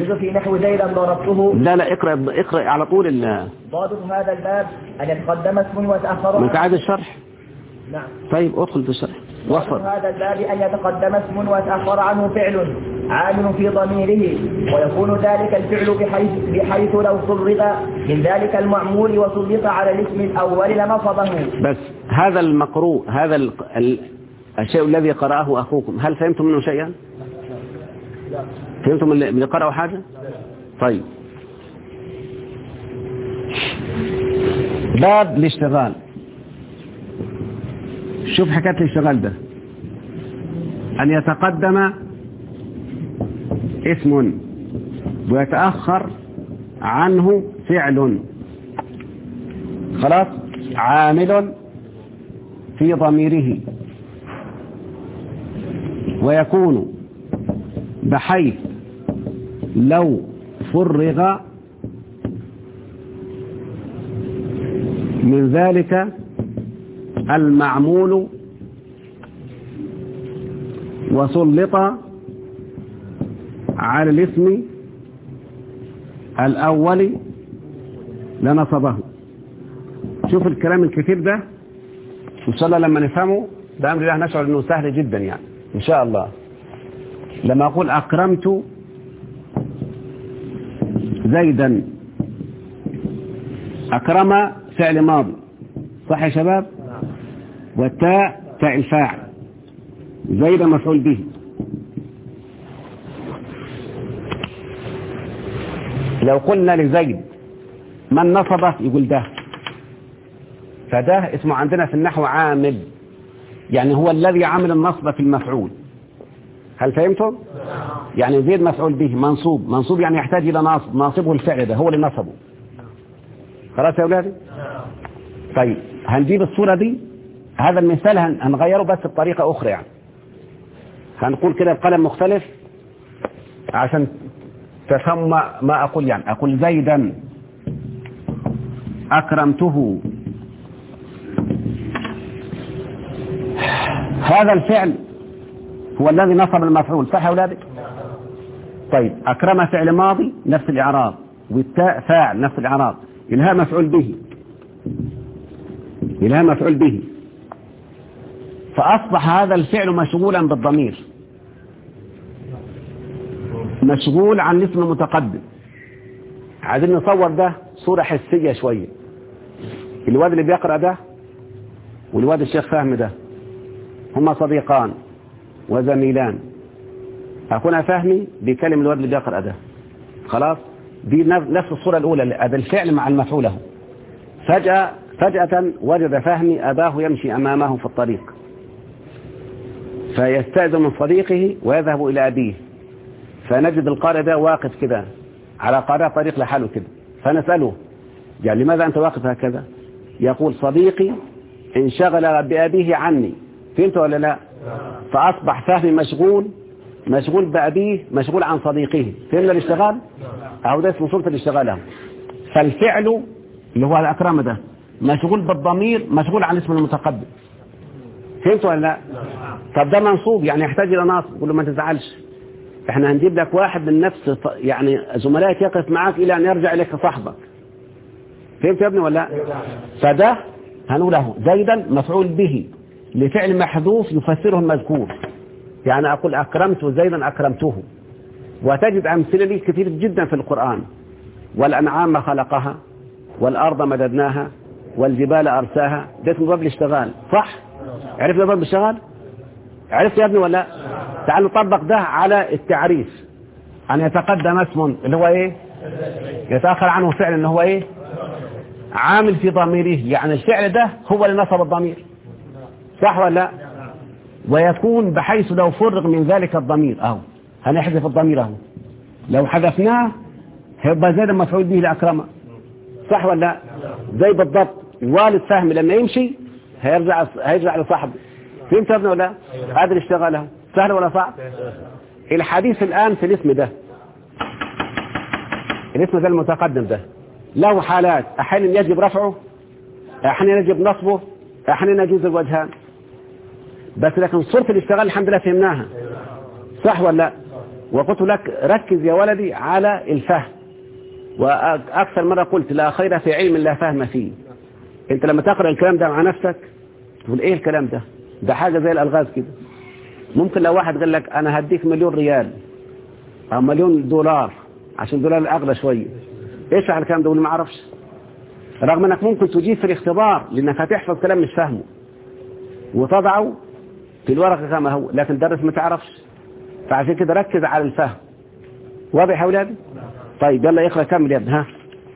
يجوز في نحو زيدا ضربته لا لا اقرأ اقرأ على طول ال ضابط هذا الباب أن يتقدم اسم ويتأخر ما انت عايز الشرح نعم طيب ادخل في الشرح ضابط وصل هذا الباب أن يتقدم اسم ويتأخر عنه فعل عامل في ضميره ويكون ذلك الفعل بحيث, بحيث لو صرف من ذلك المعمول وسلط على الاسم الأول لنصبه بس هذا المقروء هذا ال... ال... الشيء الذي قرأه أخوكم هل فهمتم منه شيئا فهمتم اللي اللي قرأوا حاجة طيب باب الاشتغال شوف حكاية الاشتغال ده أن يتقدم اسم ويتأخر عنه فعل خلاص عامل في ضميره ويكون بحيث لو فرغ من ذلك المعمول وسلط على الاسم الأول لنصبه شوف الكلام الكثير ده إن شاء الله لما نفهمه بأمر الله نشعر أنه سهل جدا يعني إن شاء الله لما أقول أكرمت زيدا أكرم فعل ماضي صح يا شباب والتاء تاء الفاعل زيدا مفعول به لو قلنا لزيد من نصبه يقول ده فده اسمه عندنا في النحو عامل يعني هو الذي عمل النصب في المفعول هل فهمتم؟ يعني زيد مفعول به منصوب منصوب يعني يحتاج إلى ناصب ناصبه الفعل ده هو اللي نصبه خلاص يا أولادي؟ طيب هنجيب الصورة دي هذا المثال هن- هنغيره بس بطريقة أخرى يعني هنقول كده بقلم مختلف عشان تفهم ما, ما أقول يعني أقول زيدا أكرمته هذا الفعل هو الذي نصب المفعول صح يا أولادي طيب أكرم فعل ماضي نفس الإعراب والتاء فاعل نفس الإعراب إلها مفعول به إلها مفعول به فأصبح هذا الفعل مشغولا بالضمير مشغول عن الاسم المتقدم عايزين نصور ده صورة حسية شوية الواد اللي بيقرأ ده والواد الشيخ فهم ده هما صديقان وزميلان أكون فهمي بيكلم الواد اللي بيقرأ ده خلاص دي نف- نفس الصورة الأولى هذا الفعل مع المفعول له فجأة فجأة وجد فهمي أباه يمشي أمامه في الطريق فيستأذن من صديقه ويذهب إلى أبيه فنجد القارئ ده واقف كده على قارئ طريق لحاله كده فنسأله يعني لماذا أنت واقف هكذا يقول صديقي انشغل بأبيه عني فهمت ولا لا فأصبح فهمي مشغول مشغول بأبيه مشغول عن صديقه فهمنا الاشتغال أو ده اسمه صورة الاشتغال أهو. فالفعل اللي هو الأكرم ده مشغول بالضمير مشغول عن اسم المتقدم فهمت ولا لا طب ده منصوب يعني يحتاج إلى ناصب قول له ما تزعلش احنا هنجيب لك واحد من نفس ط- يعني زملائك يقف معاك إلى أن يرجع إليك صاحبك فهمت يا ابني ولا لا فده هنقول له زيدا مفعول به لفعل محذوف يفسره المذكور يعني أقول أكرمت زيدا أكرمته وتجد أمثلة لي كثير جدا في القرآن والأنعام خلقها والأرض مددناها والجبال أرساها ده اسمه باب الاشتغال صح عرفنا باب الاشتغال عرفت يا ابني ولا لا؟ تعال نطبق ده على التعريف أن يتقدم اسم اللي هو إيه يتأخر عنه فعل اللي هو إيه عامل في ضميره يعني الفعل ده هو اللي نصب الضمير صح ولا لا ويكون بحيث لو فرغ من ذلك الضمير اهو هنحذف الضمير اهو لو حذفناه هيبقى زي المفعول به لأكرمه صح ولا لا زي بالضبط والد فهم لما يمشي هيرجع هيرجع لصاحبه فهمت يا ابني ولا لا؟ هذا اللي اشتغله سهل ولا صعب الحديث الآن في الاسم ده الاسم ده المتقدم ده له حالات أحيانا يجب رفعه أحيانا يجب نصبه أحيانا يجوز الوجهان بس لكن صورة الاشتغال الحمد لله فهمناها صح ولا لا وقلت لك ركز يا ولدي على الفهم وأكثر مرة قلت لا خير في علم لا فهم فيه انت لما تقرأ الكلام ده مع نفسك تقول ايه الكلام ده ده حاجة زي الألغاز كده ممكن لو واحد قال لك انا هديك مليون ريال او مليون دولار عشان دولار اغلى شوية ايش على الكلام ده ما اعرفش رغم انك ممكن تجيب في الاختبار لانك هتحفظ كلام مش فاهمه وتضعه في الورقة كما هو لكن درس ما تعرفش فعشان كده ركز على الفهم واضح يا اولادي طيب يلا اقرا كمل يا ابني ها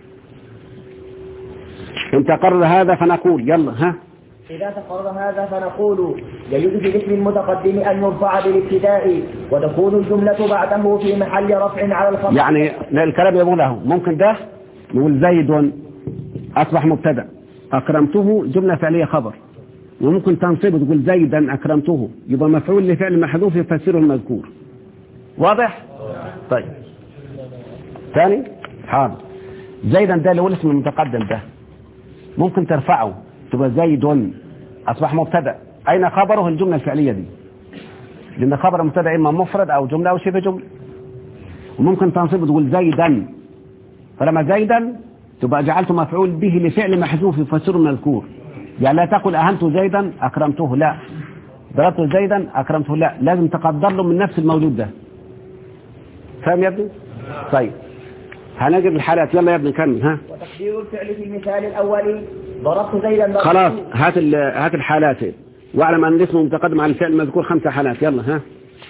ان تقرر هذا فنقول يلا ها إذا تقرر هذا فنقول يجوز في الاسم المتقدم أن يرفع بالابتداء وتكون الجملة بعده في محل رفع على الخبر يعني الكلام يقول له ممكن ده نقول زيد أصبح مبتدا أكرمته جملة فعلية خبر وممكن تنصبه تقول زيدا أكرمته يبقى مفعول لفعل محذوف يفسره المذكور واضح؟ طيب ثاني حاضر زيدا ده اللي هو الاسم المتقدم ده ممكن ترفعه تبقى زيد أصبح مبتدا أين خبره الجملة الفعلية دي لأن خبر المبتدا إما مفرد أو جملة أو شبه جملة وممكن تنصبه تقول زيدا فلما زيدا تبقى جعلته مفعول به لفعل محذوف يفسره المذكور يعني لا تقل أهنت زيدا أكرمته لا ضربت زيدا أكرمته لا لازم تقدر له من نفس الموجود ده فاهم يا ابني طيب هنجد الحالات يلا يا ابني كمل ها وتقدير الفعل في المثال الأول ضربت زيدا ضربته خلاص هات ال- هات الحالات واعلم ان الاسم متقدم على الفعل المذكور خمسة حالات يلا ها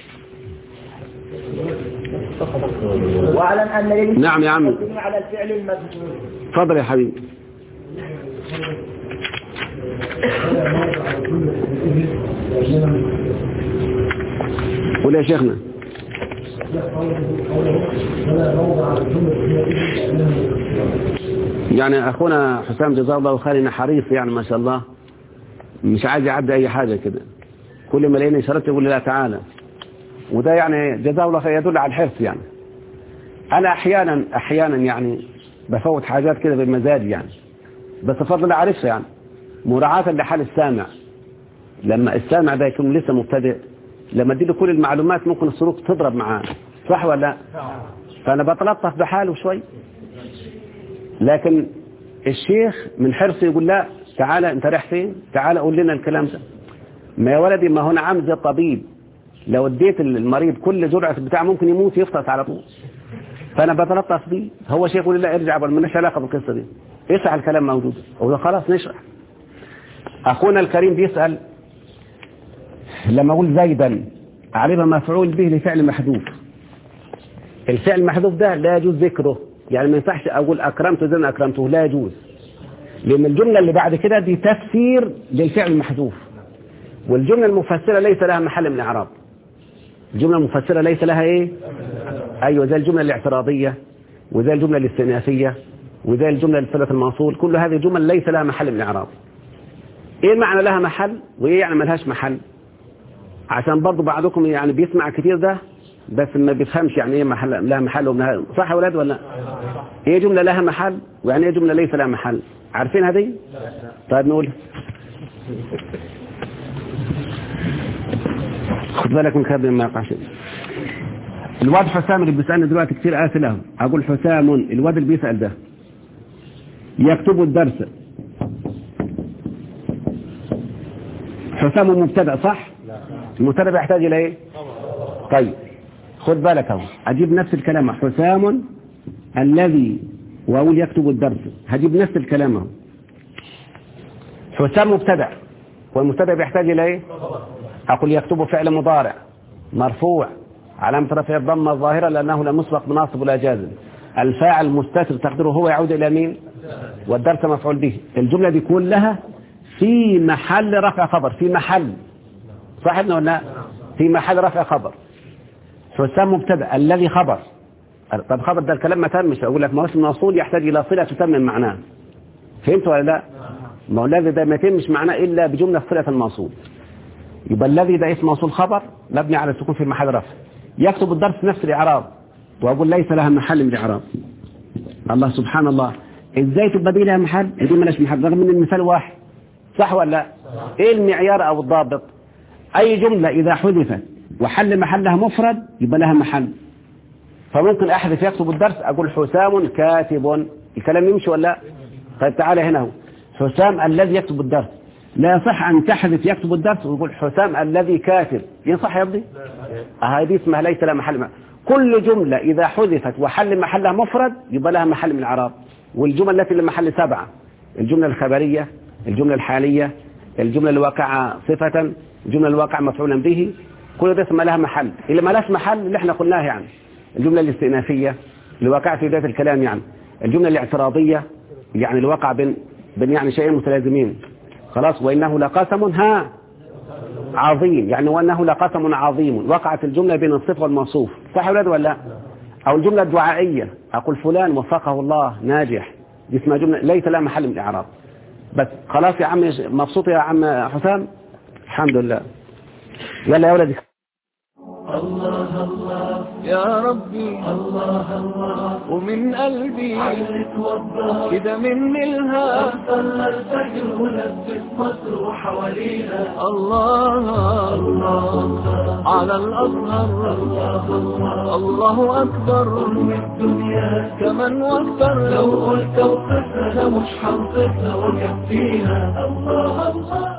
واعلم أن للاسم نعم يا عمي. المتقدم على الفعل المذكور تفضل يا حبيبي قول يا شيخنا يعني اخونا حسام جزاه الله خير إنه حريص يعني ما شاء الله مش عايز يعدي اي حاجه كده كل ما لقينا اشارات يقول لي لا تعالى وده يعني جزاه الله خير يدل على الحرص يعني انا احيانا احيانا يعني بفوت حاجات كده بمزاجي يعني بس فضل اعرفها يعني مراعاة لحال السامع لما السامع ده يكون لسه مبتدئ لما اديله كل المعلومات ممكن السلوك تضرب معاه صح ولا لا فانا بتلطف بحاله شوي لكن الشيخ من حرصه يقول لا تعالى انت رايح فين تعالى قول لنا الكلام ده ما يا ولدي ما هنا عامل زي الطبيب لو اديت المريض كل جرعة بتاع ممكن يموت يفطس على طول فانا بتلطف بيه هو شيخ يقول لا ارجع بل مالناش علاقه بالقصه دي اشرح الكلام موجود هو خلاص نشرح اخونا الكريم بيسال لما اقول زيدا علم مفعول به لفعل محذوف الفعل المحذوف ده لا يجوز ذكره يعني ما ينفعش اقول اكرمت زيدا اكرمته لا يجوز لان الجمله اللي بعد كده دي تفسير للفعل المحذوف والجمله المفسره ليس لها محل من الاعراب الجمله المفسره ليس لها ايه ايوه زي الجمله الاعتراضيه وزي الجمله الاستئنافيه وزي الجمله لصله الموصول كل هذه الجمل ليس لها محل من الاعراب ايه المعنى لها محل وايه يعني ملهاش محل عشان برضو بعضكم يعني بيسمع كتير ده بس ما بيفهمش يعني ايه محل لها محل ومنها صح يا ولاد ولا لا؟ ايه جمله لها محل ويعني ايه جمله ليس لها محل عارفين هذه طيب نقول خد بالك من كلام ما يقع شيء الواد حسام اللي بيسألني دلوقتي كتير آسئلة أقول حسام الواد اللي بيسأل ده يكتب الدرس حسام مبتدأ صح؟ المبتدأ بيحتاج إلى إيه؟ طيب خد بالك أهو أجيب نفس الكلام حسام الذي وأقول يكتب الدرس هجيب نفس الكلام أهو حسام مبتدأ والمبتدأ بيحتاج إلى إيه؟ أقول يكتب فعل مضارع مرفوع علامة رفع الضمة الظاهرة لأنه لا مسبق بناصب ولا جازم الفاعل مستتر تقديره هو يعود إلى مين والدرس مفعول به الجملة دي كلها في محل رفع خبر في محل صح ولا لا في محل رفع خبر حسام مبتدا الذي خبر طب خبر ده الكلام ما تمش اقول لك ما هو اسم موصول يحتاج الى صله تتمم معناه فهمت ولا لا ما هو الذي ده ما يتمش معناه الا بجمله صله الموصول يبقى الذي ده اسم موصول خبر مبني على السكون في محل رفع يكتب الدرس نفس الاعراب واقول ليس لها محل من الاعراب الله سبحان الله ازاي تبقى دي لها محل دي مالهاش محل رغم ان المثال واحد صح ولا لا ايه المعيار او الضابط اي جمله اذا حذفت وحل محلها مفرد يبقى لها محل فممكن احذف يكتب الدرس اقول حسام كاتب الكلام يمشي ولا لا؟ طيب تعالى هنا هو حسام الذي يكتب الدرس لا يصح ان تحذف يكتب الدرس ويقول حسام الذي كاتب يصح يا ابني هذه اسمها ليس لها محل من. كل جملة إذا حذفت وحل محلها مفرد يبقى لها محل من الإعراب والجمل التي لمحل سبعة الجملة الخبرية الجملة الحالية الجملة الواقعة صفة الجملة الواقعة مفعولا به كل ده اسمها لها محل اللي ما لهاش محل اللي احنا قلناه يعني الجملة الاستئنافية اللي واقعة في بداية الكلام يعني الجملة الاعتراضية يعني الواقع بين بين يعني شيئين متلازمين خلاص وإنه لقسم ها عظيم يعني وأنه لقسم عظيم وقعت الجملة بين الصفة والموصوف صح يا ولاد ولا لا؟ أو الجملة الدعائية أقول فلان وفقه الله ناجح دي اسمها جملة ليس لها محل من الإعراب بس خلاص يا عم مبسوط يا عم حسام الحمد لله يلا يا ولدي الله الله يا ربي الله الله ومن قلبي كده من الها صلى الفجر ولبس مصر وحوالينا الله الله على الأزهر الله الله أكبر الدنيا كمان واكتر لو قلت وصفنا مش هنصفنا وكفينا الله الله